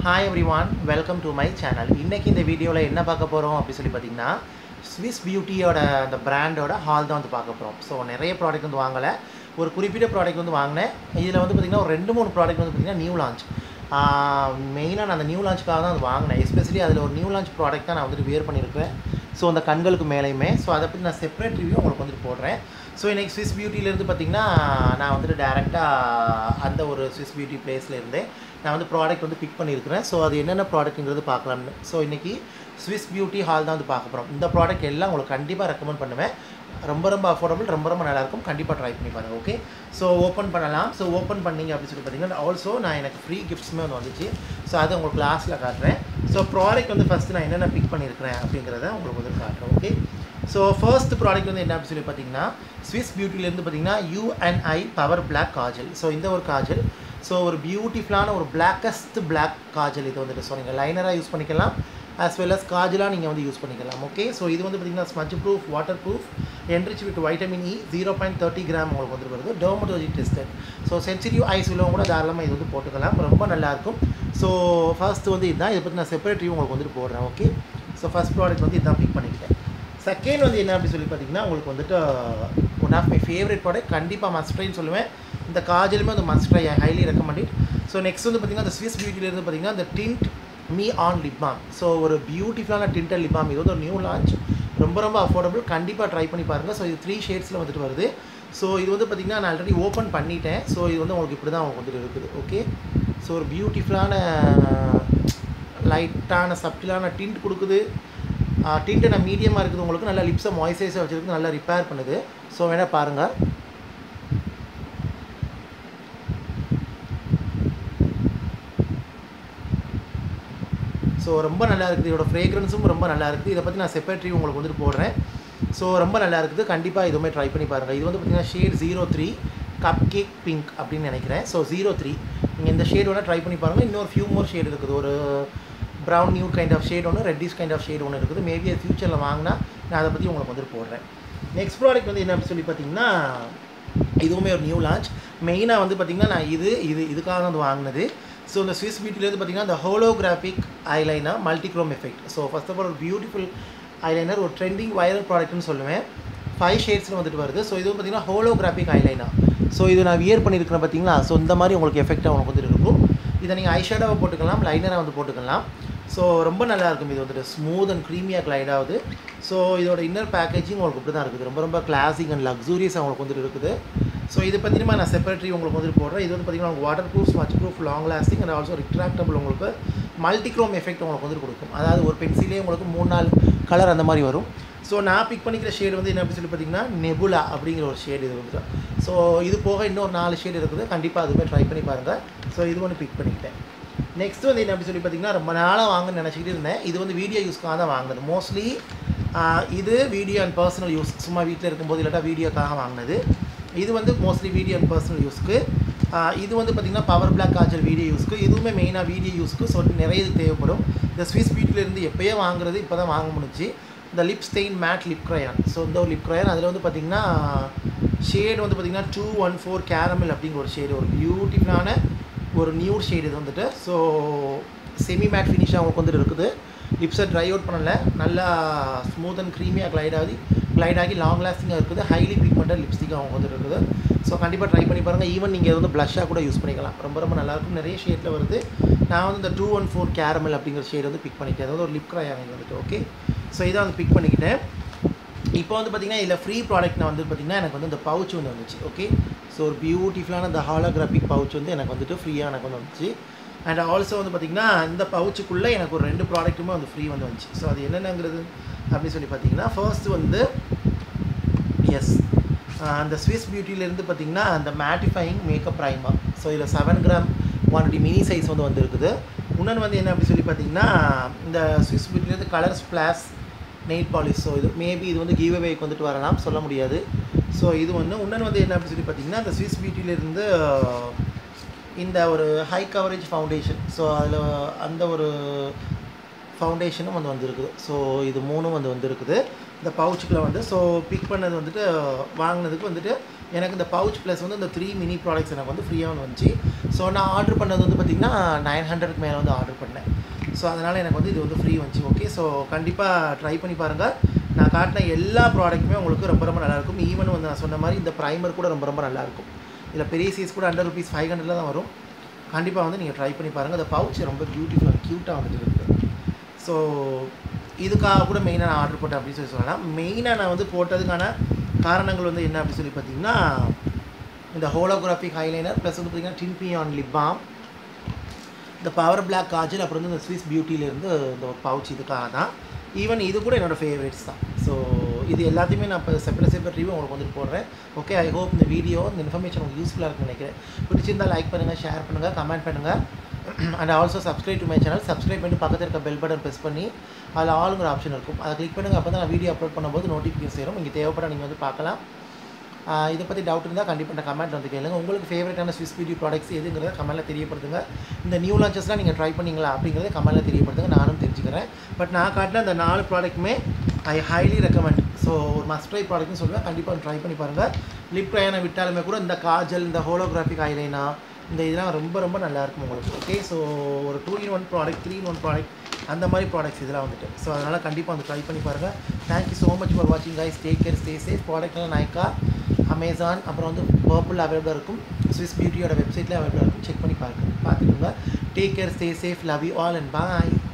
hi everyone welcome to my channel இன்றைக்கி இந்த வீடியோவில் என்ன பார்க்க போகிறோம் அப்படி சொல்லி பார்த்தீங்கன்னா ஸ்விஸ் பியூட்டியோட அந்த பிராண்டோட ஹால் தான் வந்து பார்க்க போகிறோம் ஸோ நிறைய ப்ராடக்ட் வந்து வாங்கலை ஒரு குறிப்பிட்ட ப்ராடக்ட் வந்து வாங்கினேன் இதில் வந்து பார்த்திங்கன்னா ஒரு ரெண்டு மூணு ப்ராடக்ட் வந்து பார்த்திங்கன்னா நியூ லான்ச் மெயினாக நான் அந்த நியூ லான்ச்சுக்காக தான் அது வாங்கினேன் எஸ்பெஷலி அதில் ஒரு நியூ லான்ச் ப்ராடக்ட் தான் நான் வந்துட்டு வியர் பண்ணியிருக்கேன் ஸோ அந்த கண்களுக்கு மேலேயுமே ஸோ அதை பற்றி நான் செப்பரேட் ரிவ்யூ உங்களுக்கு வந்துட்டு போடுறேன் ஸோ இன்றைக்கி ஸ்விஸ் பியூட்டிலேருந்து பார்த்திங்கன்னா நான் வந்துட்டு டேரெக்டாக அந்த ஒரு ஸ்விஸ் பியூட்டி பிளேஸ்லேருந்தே நான் வந்து ப்ராடக்ட் வந்து பிக் பண்ணியிருக்கிறேன் ஸோ அது என்னென்ன ப்ராடக்ட்டுங்கிறது பார்க்கலாம்னு ஸோ இன்றைக்கி ஸ்விஸ் பியூட்டி ஹால் தான் வந்து பார்க்க போகிறோம் இந்த ப்ராடக்ட் எல்லாம் உங்களுக்கு கண்டிப்பாக ரெக்கமெண்ட் பண்ணுவேன் ரொம்ப ரொம்ப அஃபோர்டபுள் ரொம்ப ரொம்ப நல்லாயிருக்கும் கண்டிப்பாக ட்ரை பண்ணி பாருங்கள் ஓகே ஸோ ஓப்பன் பண்ணலாம் ஸோ ஓப்பன் பண்ணீங்க அப்படின்னு சொல்லி பார்த்தீங்கன்னா ஆல்சோ நான் எனக்கு ஃப்ரீ கிஃப்ட்ஸுமே வந்து வந்துச்சு ஸோ அதை உங்களுக்கு லாஸ்ட்டில் காட்டுறேன் ஸோ ப்ராடக்ட் வந்து ஃபஸ்ட்டு நான் என்னென்ன பிக் பண்ணியிருக்கிறேன் அப்படிங்கிறத உங்களுக்கு வந்து காட்டுறேன் ஓகே ஸோ ஃபர்ஸ்ட் ப்ராடக்ட் வந்து என்ன அப்படின்னு சொல்லி பார்த்தீங்கன்னா ஸ்விஸ் பியூட்டிலேருந்து பார்த்தீங்கன்னா U N I power black kajal so இந்த ஒரு காஜல் ஸோ ஒரு பியூட்டிஃபுல்லான ஒரு பிளாக்கஸ்ட் பிளாக் காஜல் இது வந்துட்டு ஸோ நீங்கள் லைனராக யூஸ் பண்ணிக்கலாம் ஆஸ் வெல் அஸ் காஜலாக நீங்கள் வந்து யூஸ் பண்ணிக்கலாம் ஓகே ஸோ இது வந்து பார்த்திங்கன்னா smudge proof water proof enrich with vitamin E zero point thirty gram உங்களுக்கு வந்து வருது dermatology tested so sensitive eyes உள்ளவங்க கூட தாராளமாக இது வந்து போட்டுக்கலாம் ரொம்ப நல்லாயிருக்கும் ஸோ ஃபர்ஸ்ட் வந்து இதுதான் இதை பற்றி நான் செப்பரேட் ரிவ்யூ உங்களுக்கு வந்துட்டு போடுறேன் ஓகே ஸோ ஃபஸ்ட் ப்ராடக்ட் வந்து இதுதான் பிக் பண்ணிக்கிட்டேன் செகண்ட் வந்து என்ன அப்படி சொல்லி பார்த்தீங்கன்னா உங்களுக்கு வந்துட்டு one of my favourite product கண்டிப்பாக மஸ்ட்ரைன்னு சொல்லுவேன் இந்த காஜலுமே வந்து must try I highly recommended so next வந்து பார்த்திங்கன்னா அந்த ஸ்விஸ் பியூட்டிலேருந்து பார்த்திங்கன்னா இந்த tint me on lip balm so ஒரு பியூட்டிஃபுல்லான டிண்டர் லிப் பாம் இது வந்து ஒரு நியூ லான்ச் ரொம்ப ரொம்ப அஃபோர்டபுள் கண்டிப்பாக ட்ரை பண்ணி பாருங்கள் ஸோ இது த்ரீ ஷேட்ஸில் வந்துட்டு வருது ஸோ இது வந்து பார்த்திங்கன்னா நான் ஆல்ரெடி ஓப்பன் பண்ணிட்டேன் ஸோ இது வந்து உங்களுக்கு இப்படி தான் உங்களுக்கு வந்துட்டு இருக்குது ஓகே ஸோ ஒரு பியூட்டிஃபுல்லான லைட்டான சப்டிலான டிண்ட் கொடுக்குது டிண்ட்டு நான் மீடியமாக இருக்குது உங்களுக்கு நல்லா லிப்ஸை மாய்ஸ்சரைஸாக வச்சுருக்கு நல்லா ரிப்பேர் பண்ணுது ஸோ வேணால் பாருங்கள் ஸோ ரொம்ப நல்லா இருக்குது இதோட ஃப்ரேக்ரன்ஸும் ரொம்ப நல்லா இருக்குது இதை பற்றி நான் செப்பரேட்ரி உங்களுக்கு வந்துட்டு போடுறேன் ஸோ ரொம்ப நல்லா இருக்குது கண்டிப்பாக இதுவுமே ட்ரை பண்ணி பாருங்கள் இது வந்து பார்த்திங்கன்னா shade zero three cupcake pink அப்படின்னு நினைக்கிறேன் ஸோ ஜீரோ த்ரீ நீங்கள் இந்த ஷேட் வேணால் ட்ரை பண்ணி பாருங்கள் இன்னொரு ஃபியூ மோர் ஷேட் இருக்குது ஒரு brown new kind of shade ஒன்று ரெட்டிஷ் கைண்ட் ஆஃப் ஷேட் ஒன்று இருக்குது மேபி அது ஃபியூச்சரில் வாங்கினா நான் அதை பற்றி உங்களுக்கு வந்துட்டு போடுறேன் நெக்ஸ்ட் ப்ராடக்ட் வந்து என்ன அப்படின்னு சொல்லி பார்த்தீங்கன்னா இதுவுமே ஒரு நியூ லான்ச் மெயினாக வந்து பார்த்திங்கன்னா நான் இது இது இதுக்காக தான் வந்து வாங்கினது ஸோ இந்த ஸ்விஸ் பியூட்டிலேருந்து பார்த்திங்கன்னா இந்த holographic eyeliner multichrome effect so first of all ஒரு பியூட்டிஃபுல் ஐலைனர் ஒரு ட்ரெண்டிங் வைரல் ப்ராடக்ட்னு சொல்லுவேன் ஃபைவ் ஷேட்ஸில் வந்துட்டு வருது ஸோ இது பார்த்திங்கன்னா ஹோலோகிராஃபிக் ஐலைனர் ஸோ இது நான் வியர் பண்ணியிருக்கிறேன் பார்த்தீங்களா ஸோ இந்த மாதிரி உங்களுக்கு எஃபெக்டாக உங்களுக்கு வந்துட்டு இருக்கும் இதை நீங்கள் ஐஷேடோவை போட்டுக்கலாம் லைனராக வந்து போட்டுக்கலாம் ஸோ ரொம்ப நல்லா இருக்கும் இது வந்துட்டு ஸ்மூத் அண்ட் க்ரீமியாக கிளைட் ஆகுது ஸோ இதோட இன்னர் பேக்கேஜிங் உங்களுக்கு இப்படி தான் இருக்குது ரொம்ப ரொம்ப கிளாசிக் அண்ட் லக்ஸூரியஸாக உங்களுக்கு வந்துட்டு இருக்குது ஸோ இது பற்றியுமா நான் செப்பரேட்ரி உங்களுக்கு வந்துட்டு போடுறேன் இது வந்து பார்த்திங்கன்னா உங்களுக்கு water proof smudge proof long lasting and also retractable உங்களுக்கு மல்டிக்ரோம் எஃபெக்ட் உங்களுக்கு வந்துட்டு கொடுக்கும் அதாவது ஒரு பென்சிலே உங்களுக்கு மூணு நாலு கலர் அந்த மாதிரி வரும் ஸோ நான் பிக் பண்ணிக்கிற ஷேடு வந்து என்ன அப்படி சொல்லி பார்த்தீங்கன்னா நெபுலா அப்படிங்கிற ஒரு ஷேடு இது வந்துட்டு ஸோ இது போக இன்னொரு நாலு ஷேடு இருக்குது கண்டிப்பாக அதுவுமே ட்ரை பண்ணி பாருங்கள் ஸோ இது ஒன்று பிக் பண்ணிக்கிட்டேன் நெக்ஸ்ட் வந்து என்ன அப்படி சொல்லி பார்த்தீங்கன்னா ரொம்ப நாளாக வாங்கன்னு நினச்சிக்கிட்டு இருந்தேன் இது வந்து வீடியோ யூஸ்க்காக தான் வாங்கினது மோஸ்ட்லி இது வீடியோ அண்ட் பர்சனல் யூஸ் சும்மா வீட்டில் இருக்கும்போது இல்லாட்டா வீடியோக்காக வாங்கினது இது வந்து மோஸ்ட்லி வீடியோ அண்ட் பர்சனல் யூஸ்க்கு இது வந்து பார்த்திங்கன்னா பவர் பிளாக் காஜல் வீடியோ யூஸ்க்கு இதுவுமே மெயினாக வீடியோ யூஸ்க்கு ஸோ நிறைய இது தேவைப்படும் இந்த ஸ்விஸ் பியூட்டிலேருந்து எப்போயே வாங்குறது இப்போ தான் வாங்க முடிஞ்சு இந்த lip stain matte lip crayon so இந்த ஒரு லிப் க்ரையான் அதில் வந்து பார்த்திங்கன்னா ஷேடு வந்து பார்த்திங்கன்னா டூ ஒன் ஃபோர் கேரமல் அப்படிங்கிற ஒரு ஷேடு ஒரு பியூட்டிஃபுல்லான ஒரு நியூ ஷேடு இது வந்துட்டு ஸோ செமி மேட் ஃபினிஷாக அவங்களுக்கு வந்துட்டு இருக்குது லிப்ஸை ட்ரை அவுட் பண்ணல நல்லா ஸ்மூத் அண்ட் க்ரீமியாக கிளைட் ஆகி கிளைட் ஆகி லாங் லாஸ்டிங்காக இருக்குது ஹைலி பிக்மெண்டட் லிப்ஸ்டிக் அவங்க வந்துட்டு இருக்குது ஸோ கண்டிப்பாக ட்ரை பண்ணி பாருங்கள் ஈவன் நீங்கள் இது வந்து ப்ளஷ்ஷாக கூட யூஸ் பண்ணிக்கலாம் ரொம்ப ரொம்ப நல்லாயிருக்கும் நிறைய ஷேட்டில் வருது நான் வந்து இந்த டூ ஒன் ஃபோர் கேரமல் அப்படிங்கிற ஷேட் வந்து பிக் பண்ணிக்கிட்டேன் அதாவது ஒரு லிப் க்ராய் வந்துட்டு ஓகே ஸோ இதை வந்து பிக் பண்ணிக்கிட்டேன் இப்போ வந்து பார்த்திங்கன்னா இதில் ஃப்ரீ ப்ராடக்ட் நான் வந்து பார்த்திங்கன்னா எனக்கு வந்து இந்த பவுச் வந்து வந்துச்சு ஓகே ஸோ ஒரு பியூட்டிஃபுல்லான இந்த ஹாலோகிராஃபிக் பவுச் வந்து எனக்கு வந்துட்டு ஃப்ரீயாக எனக்கு வந்து வந்துச்சு அண்ட் ஆல்சோ வந்து பார்த்திங்கன்னா இந்த பவுச்சுக்குள்ளே எனக்கு ஒரு ரெண்டு ப்ராடக்ட்டுமே வந்து ஃப்ரீ வந்து வந்துச்சு ஸோ அது என்னென்னங்கிறது அப்படின்னு சொல்லி பார்த்தீங்கன்னா ஃபர்ஸ்ட் வந்து எஸ் அந்த ஸ்விஸ் பியூட்டிலேருந்து பார்த்திங்கன்னா அந்த மேட்டிஃபைங் மேக்கப் ப்ரைமர் ஸோ இதில் seven gram quantity mini size வந்து வந்துருக்குது இன்னொன்று வந்து என்ன அப்படி சொல்லி பார்த்தீங்கன்னா இந்த ஸ்விஸ் பியூட்டிலேருந்து colour splash nail polish so இது மேபி இது வந்து கிவ் அவேக்கு வந்துட்டு வரலாம் சொல்ல முடியாது ஸோ இது ஒன்று இன்னொன்று வந்து என்ன அப்படி சொல்லி பார்த்தீங்கன்னா இந்த ஸ்விஸ் பியூட்டிலேருந்து இந்த ஒரு ஹை கவரேஜ் ஃபவுண்டேஷன் ஸோ அதில் அந்த ஒரு ஃபவுண்டேஷனும் வந்து வந்திருக்குது ஸோ இது மூணும் வந்து வந்திருக்குது இந்த பவுச்சுக்குள்ளே வந்து ஸோ பிக் பண்ணது வந்துட்டு வாங்கினதுக்கு வந்துட்டு எனக்கு இந்த பவுச் ப்ளஸ் வந்து இந்த த்ரீ மினி ப்ராடக்ட்ஸ் எனக்கு வந்து ஃப்ரீயாக வந்து வந்துச்சு ஸோ நான் ஆர்டர் பண்ணது வந்து பார்த்திங்கன்னா நைன் ஹண்ட்ரட்க்கு மேலே வந்து ஆர்டர் பண்ணேன் ஸோ அதனால் எனக்கு வந்து இது வந்து ஃப்ரீ வந்துச்சு ஓகே ஸோ கண்டிப்பாக ட்ரை பண்ணி பாருங்கள் நான் காட்டின எல்லா ப்ராடக்ட்டுமே உங்களுக்கு ரொம்ப ரொம்ப நல்லாயிருக்கும் ஈவன் வந்து நான் சொன்ன மாதிரி இந்த ப்ரைமர் கூட ரொம்ப ரொம்ப நல்லாயிருக்கும் இதில் பெரிய சைஸ் கூட ஹண்ட்ரட் ருபீஸ் ஃபைவ் ஹண்ட்ரடில் தான் வரும் கண்டிப்பாக வந்து நீங்கள் ட்ரை பண்ணி பாருங்கள் அந்த பவுச் ரொம்ப பியூட்டிஃபுல்லாக க்யூட்டாக வந்துட்டு இருக்குது ஸோ இதுக்காக கூட மெயினாக நான் ஆர்டர் போட்டேன் அப்படின்னு சொல்லி சொல்லலாம் மெயினாக நான் வந்து போட்டதுக்கான காரணங்கள் வந்து என்ன அப்படின்னு சொல்லி பார்த்தீங்கன்னா இந்த ஹோலோகிராஃபிக் ஹைலைனர் ப்ளஸ் வந்து பார்த்தீங்கன்னா டின்பி ஆன் லிப் பாம் இந்த பவர் பிளாக் காஜல் அப்புறம் வந்து இந்த ஸ்விஸ் பியூட்டிலேருந்து இந்த ஒரு பவுச் இதுக்காக தான் ஈவன் இது கூட என்னோடய ஃபேவரட்ஸ் தான் ஸோ இது எல்லாத்தையுமே நான் இப்போ செப்பரேட் செப்பரேட் ரிவ்யூ உங்களுக்கு வந்துட்டு போடுறேன் ஓகே ஐ ஹோப் இந்த வீடியோ இந்த இன்ஃபர்மேஷன் உங்களுக்கு யூஸ்ஃபுல்லாக இருக்குன்னு நினைக்கிறேன் பிடிச்சிருந்தால் லைக் பண்ணுங்கள் ஷேர் பண்ணுங்கள் கமெண்ட் பண்ணுங்கள் and also subscribe to my channel subscribe பண்ணி பக்கத்தில் இருக்க பெல் பட்டன் ப்ரெஸ் பண்ணி அதில் ஆளுங்கிற ஆப்ஷன் இருக்கும் அதை கிளிக் பண்ணுங்கள் அப்போ தான் நான் வீடியோ அப்லோட் பண்ணும்போது நோட்டிஃபிகேஷன் சேரும் இங்கே தேவைப்பட நீங்கள் வந்து பார்க்கலாம் ஆஹ் இதை பற்றி டவுட் இருந்தால் கண்டிப்பாக நான் கமெண்ட் வந்து கேளுங்க உங்களுக்கு ஃபேவரட்டான ஸ்விஸ் பியூட்டி ப்ராடக்ட்ஸ் எதுங்கிறத கமெண்ட்டில் தெரியப்படுத்துங்க இந்த நியூ லான்ச்சஸ்லாம் நீங்கள் ட்ரை பண்ணீங்களா அப்படிங்கிறத கமெண்ட்டில் தெரியப்படுத்துங்க நானும் தெரிஞ்சுக்கிறேன் பட் நான் காட்டின அந்த நாலு ப்ராடக்ட்டுமே ஐ ஹைலி ரெக்கமெண்ட் ஸோ ஒரு மஸ்ட் ட்ரை ப்ராடக்ட்னு சொல்லுவேன் கண்டிப்பாக ட்ரை பண்ணி பாருங்கள் லிப் ட்ரையான விட்டாலுமே கூட இந்த காஜல் இந்த ஹோலோகிராஃபிக் ஐலைனா இந்த இதெல்லாம் ரொம்ப ரொம்ப நல்லா இருக்கும் உங்களுக்கு ஓகே ஸோ ஒரு two in one product three in one product அந்த மாதிரி ப்ராடக்ட்ஸ் இதெல்லாம் வந்துட்டு ஸோ அதனால் கண்டிப்பாக வந்து ட்ரை பண்ணி பாருங்கள் தேங்க்யூ ஸோ மச் ஃபார் வாட்சிங் guys take care stay safe ப்ராடக்ட்லாம் நைக்கா அமேசான் அப்புறம் வந்து பர்பிள் அவைலபிளாக இருக்கும் ஸ்விஸ் பியூட்டியோட வெப்சைட்டில் அவைலபிளாக இருக்கும் செக் பண்ணி பாருங்க பார்த்துக்கோங்க take care stay safe love you all and bye